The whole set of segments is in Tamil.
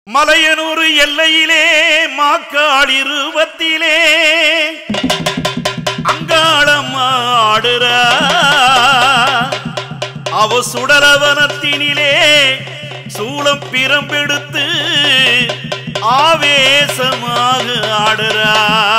மலையனூர் எல்லையிலே மாக்காள் இருபத்திலே அங்காளம் ஆடுறா அவ சுடலவனத்தினிலே சூளம் பிரம்பெடுத்து ஆவேசமாக ஆடுறா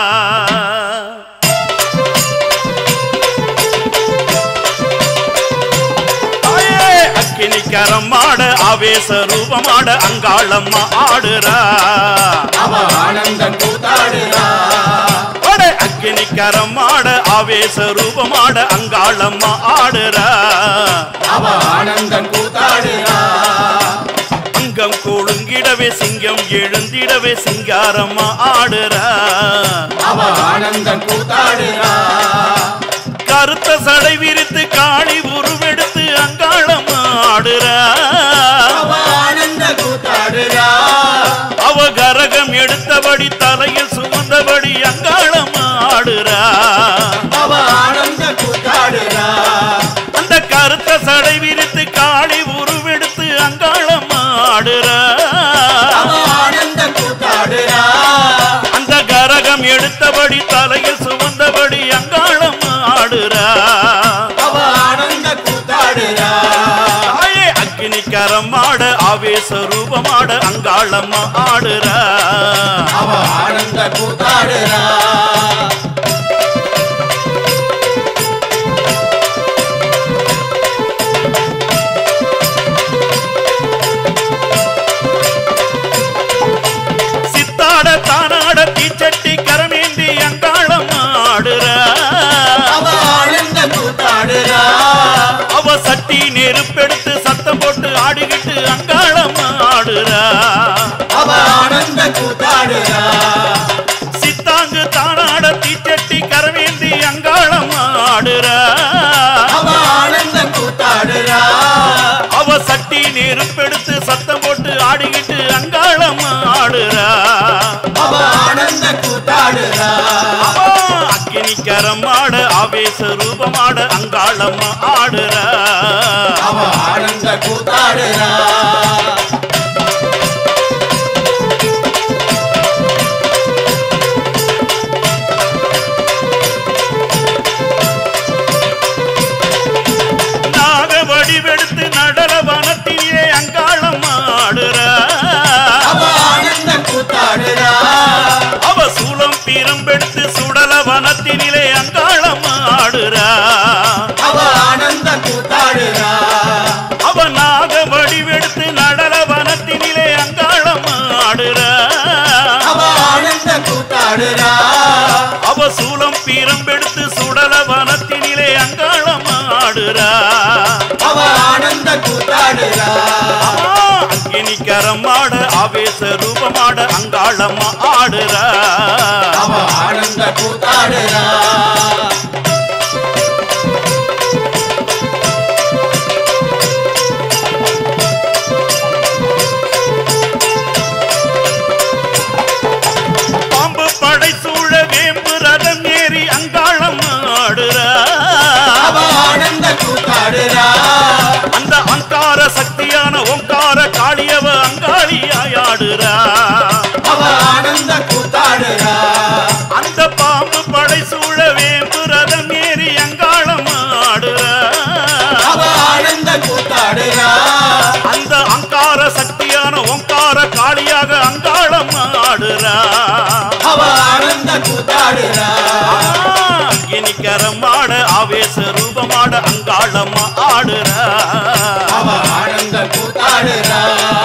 தாயே, அக்கினிக்கரம் ஆட ஆவேச ரூபமாட அங்காளம்மா ஆடுறா அவ ஆனந்தம் கூத்தாடுறா வட அக்கினிக்கரம் ஆட ஆவேச ரூபமாட அங்காளம்மா ஆடுறா அவ ஆனந்தம் கூத்தாடுறா அங்கம் கூழுங்கிடவே சிங்கம் எழுந்திடவே சிங்காரம்மா ஆடுறா அவ ஆனந்தம் கூத்தாடுறா கருத்த சடை விரித்து காளி உருவெடுத்து அங்காளம்மா ஆடுறா அவ ஆனந்த கூத்தாடுறா அவ கரகம் எடுத்தபடி தலையில் சுமந்தபடி அங்காளம்மா ஆடுறா அவ ஆனந்த கூத்தாடுறா அந்த கருத்த சடை விரித்து காளி உருவெடுத்து அங்காளம்மா ஆடுறா அவ ஆனந்த கூத்தாடுறா அந்த கரகம் எடுத்தபடி தலையில் சுமந்தபடி அங்காளம்மா ஆடுறா அவ ஆனந்த கூத்தாடுறா தாயே அக்னி கரமாட ஆவேச ரூபமாட அங்காளம்மா ஆடுறா அவ ஆனந்த கூத்தாடுறா சித்தாட தானாட தீச்சட்டி கரமேந்தி அங்காளம்மா ஆடுறா அவ ஆனந்த கூத்தாடுறா அவ சட்டி நெருப்பெடுத்து சத்தம் போட்டு ஆடிக்கிட்டு அங்காளம்மா ஆடுறா அவ ஆனந்த கூத்தாடுறா சித்தாங்கு தானாட தீச்சட்டி கரமேந்தி அங்காளம்மா ஆடுறா அவ ஆனந்த கூத்தாடுறா அவ சட்டி நெருப்பெடுத்து சத்தம் போட்டு ஆடிக்கிட்டு அங்காளம்மா ஆடுறா அவ ஆனந்த கூத்தாடுறா அக்கினி கரமாட ஆவேச ரூபமாட அங்காளம்மா ஆடுறா அவ ஆனந்த கூத்தாடுறா நாக வடிவெடுத்து நடல வனத்திலே அங்காளம்மா ஆடுறா அவ ஆனந்த கூத்தாடுறா அவ சூலம் பீரம்பெடுத்து சுடல வனத்தினிலே அங்காளம்மா ஆடுறா அவ ஆனந்த கூத்தாடுறா அவ நாக வடிவெடுத்து நடல வனத்தினிலே அங்காளம்மா ஆடுறா அவ ஆனந்த கூத்தாடுறா அவ சூலம் பீரம்பெடுத்து சுடல வனத்தினிலே அங்காளம்மா ஆடுறா அவ ஆனந்த கூத்தாடுறா அக்கினி கரமாட ஆவேச ரூபமாட அங்காளம்மா ஆடுறா அவ ஆனந்த கூத்தாடுறா பாம்பு படை சூழ வேம்பு ரதம் ஏறி அங்காளம்மா ஆடுறா அவ ஆனந்த கூத்தாடுறா அந்த அங்கார சக்தியான ஓங்கார காளியவ அங்காளியாய் ஆடுறா அவ ஆனந்த கூத்தாடுறா அந்த பாம்பு படை சூழ வேம்பு ரதம் ஏறி அங்காளம்மா ஆடுறா அவ ஆனந்த கூத்தாடுறா அந்த அங்கார சக்தியான ஓங்கார காளியாக அங்காளம்மா ஆடுறா அவ ஆனந்த கூத்தாடுறா அக்கினிக்கரமாட ஆவேச ரூபமாட அங்காளம்மா ஆடுறா அவ ஆனந்த கூத்தாடுறா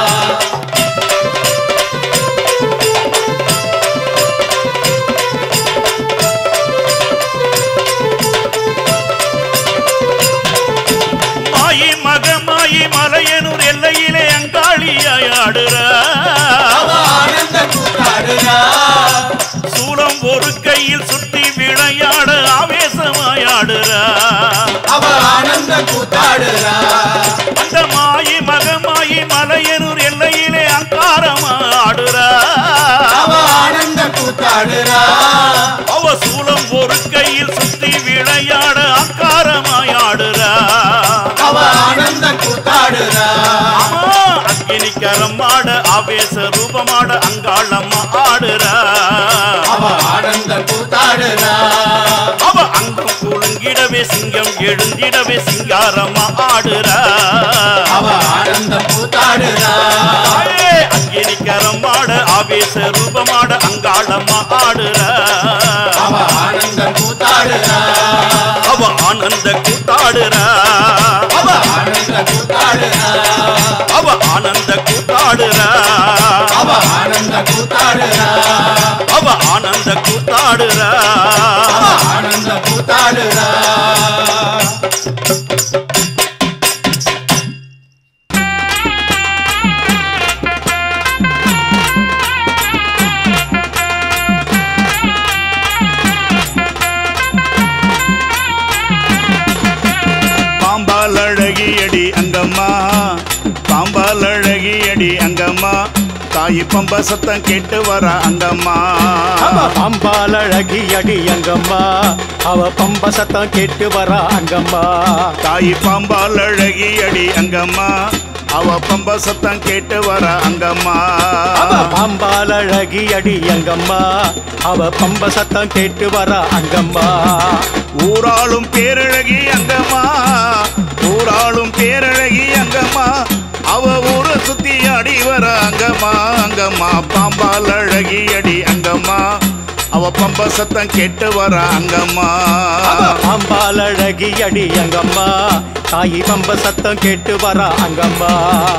மாயி மகமாயி மலையனூர் எல்லையிலே அங்காளியாய் ஆடுறா அவ ஆனந்த கூத்தாடுறா சூலம் ஒரு கையில் சுத்தி விளையாட ஆவேசமாய் ஆடுறா அவ ஆனந்த கூத்தாடுறா அந்த மாயி மகமாயி மலையனூர் எல்லையிலே அங்காரமா ஆடுறா அவ ஆனந்த கூத்தாடுறா அவ சூலம் ஒரு கையில் சுத்தி விளையாட அங்காரமாய் ஆடுறா அவ ஆனந்த கூத்தாடுறா அக்கினிக்கரம் ஆட ஆவேச ரூபமாட அங்காளம்மா ஆடுறா அவ ஆனந்த கூத்தாடுறா அவ அங்கம் குலுங்கிடவே சிங்கம் எழுந்திடவே சிங்காரம்மா ஆடுறா அவ ஆனந்த கூத்தாடுறா ஏ, அங்கினிக்கரம் ஆட ஆவேச ரூபமாட அங்காளம்மா ஆடுறா அவ ஆனந்த கூத்தாடுறா அவ ஆனந்த கூத்தாடுறா அவ ஆனந்த கூத்தாடுறா அவ ஆனந்த கூத்தாடுறா அவ ஆனந்த கூத்தாடுறா அவ ஆனந்த கூத்தாடுறா அவ ஆனந்த கூத்தாடுறா பாம்பால் அழகியடி அங்கம்மா பாம்பால் அழகியடி அங்கம்மா தாயி பம்ப சத்தம் கேட்டு வர அங்கம்மா அவ பம்பால் அழகி அடி அங்கம்மா அவ பம்ப சத்தம் கேட்டு வரா அங்கம்மா தாயி பாம்பால் அழகியடி அங்கம்மா அவ பம்ப சத்தம் கேட்டு வர அங்கம்மா அவ பம்பால் அழகி அடி அங்கம்மா அவ பம்ப சத்தம் கேட்டு வரா அங்கம்மா ஊராளும் பேரழகி அங்கம்மா ஊராளும் பேரழகி அங்கம்மா அவ ஊரை சுத்தி அடி வர அங்கம்மா அங்கம்மா பாம்பால் அழகி அடி அங்கம்மா அவ பம்ப சத்தம் கேட்டு வர அங்கம்மா அவ பம்பால் அழகி அடி அங்கம்மா தாயி பம்ப சத்தம் கேட்டு வரா அங்கம்மா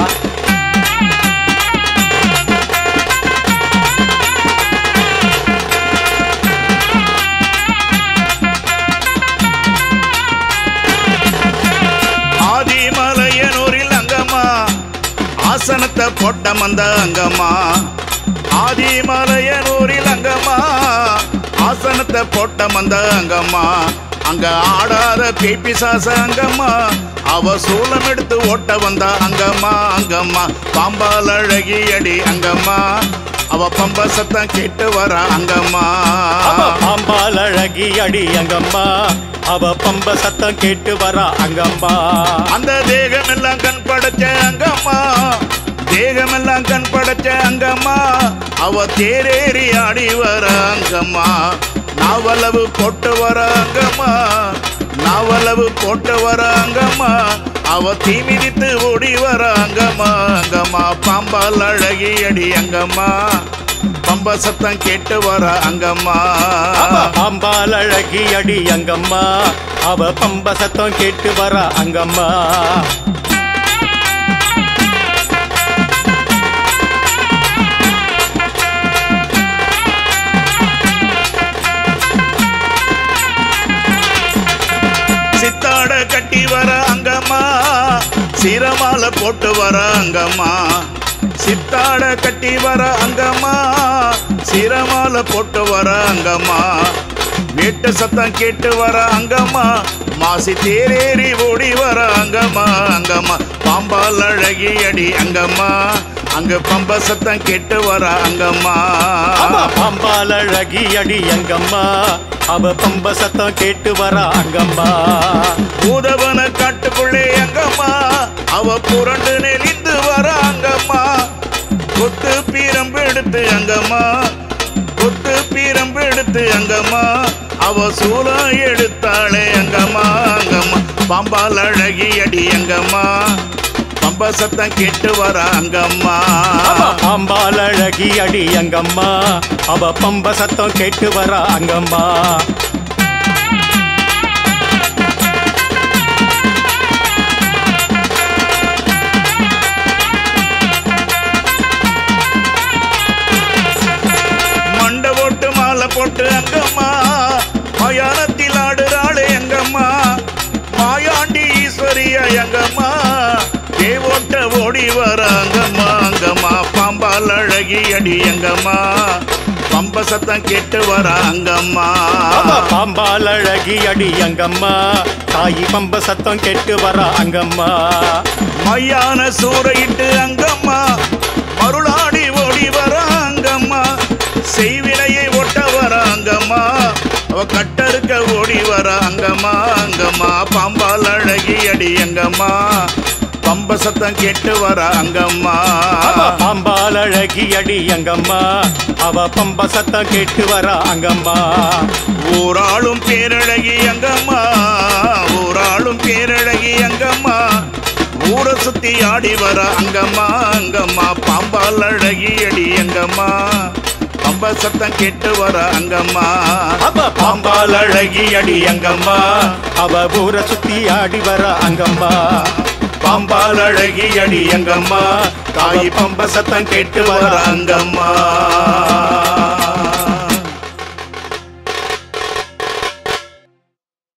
ஆதிமலையனூரில் அங்கம்மா ஆசனத்தை போட்ட மந்த அங்கம்மா ஆதிமலையனூரில் அங்கம்மா ஆசனத்தை போட்ட மந்த அங்கம்மா அங்க ஆடாத பேப்பிசாச அங்கம்மா அவ சூலம் எடுத்து ஓட்ட வந்த அங்கம்மா அங்கம்மா பாம்பால் அழகி அடி அங்கம்மா அவ பம்ப சத்தம் கேட்டு வர அங்கம்மா அவ பம்பால் அழகி அடி அங்கம்மா அவ பம்ப சத்தம் கேட்டு வரா அங்கம்மா அந்த தேகமெல்லாம் கண் படைச்ச அங்கம்மா தேகமெல்லாம் கண் படைச்ச அங்கம்மா அவ தேரேறி ஆடி வர அங்கம்மா நாவலவு போட்டு வர அங்கம்மா நாவலவு போட்டு வர அங்கம்மா அவ தீ மிதித்து ஓடி வர அங்கம்மா அங்கம்மா பாம்பால் அழகி அடி அங்கம்மா பம்ப சத்தம் கேட்டு வர அங்கம்மா அவ பம்பால் அழகி அடி அங்கம்மா அவ பம்ப சத்தம் கேட்டு வரா அங்கம்மா சித்தாட கட்டி வர அங்கம்மா சிரமால போட்டு வர அங்கம்மா சித்தாட கட்டி வர அங்கம்மா சிரமால போட்டு வர அங்கம்மா வீட்டு சத்தம் கேட்டு வர அங்கம்மா மாசி தேரேறி ஓடி வர அங்கம்மா அங்கம்மா பாம்பால் அழகி அடி அங்கம்மா அங்க பம்ப சத்தம் கேட்டு வர அங்கம்மா அவ பம்பால் அழகி அடி அங்கம்மா அவ பம்ப சத்தம் கேட்டு வரா அங்கம்மா பூதவன காட்டுக்குள்ளே அங்கம்மா அவ புரண்டு நெளிந்து வர அங்கம்மா கொத்து பீரம்பு எடுத்து அங்கம்மா கொத்து பீரம்பு எடுத்து அங்கம்மா அவ சூலம் எடுத்தாளே அங்கம்மா அங்கம்மா பாம்பால் அழகி அடி அங்கம்மா பம்ப சத்தம் கேட்டு வர அங்கம்மா அவ பம்பால் அழகி அடி அங்கம்மா அவ பம்ப சத்தம் கேட்டு வரா அங்கம்மா மண்டை போட்டு மாலை போட்டு அங்கம்மா மயானத்தில் ஆடுறாளே எங்கம்மா மாயாண்டி ஈஸ்வரியா எங்கம்மா தேவோட்ட ஓடி வர அங்கம்மா அங்கம்மா பாம்பால் அழகி அடி எங்கம்மா பம்ப சத்தம் கேட்டு வர அங்கம்மா அவ பம்பால் அழகி அடி அங்கம்மா தாயி பம்ப சத்தம் கேட்டு வரா அங்கம்மா மையான சூறையிட்டு அங்கம்மா மருளாடி ஓடி வர அங்கம்மா செய்வினையை ஒட்ட வர அங்கம்மா அவ கட்டறுக்க ஓடி வர அங்கம்மா அங்கம்மா பாம்பால் அழகி அடி அங்கம்மா பம்ப பம்ப சத்தம் கேட்டு வர அங்கம்மா அவ பாம்பால் அழகி அடி அங்கம்மா அவ பம்ப சத்தம் கேட்டு வர அங்கம்மா ஊராளும் பேரழகி அங்கம்மா ஊராளும் பேரழகி அங்கம்மா ஊரை சுத்தி ஆடி வர அங்கம்மா அங்கம்மா பாம்பால் அழகி அடி அங்கம்மா பம்ப சத்தம் கேட்டு வர அங்கம்மா அவ பாம்பால் அழகி அடி அங்கம்மா அவ ஊரை சுத்தி ஆடி வர அங்கம்மா பாம்பால் அழகி அடி அங்கம்மா தாய் பம்ப சத்தம் கேட்டு வர அங்கம்மா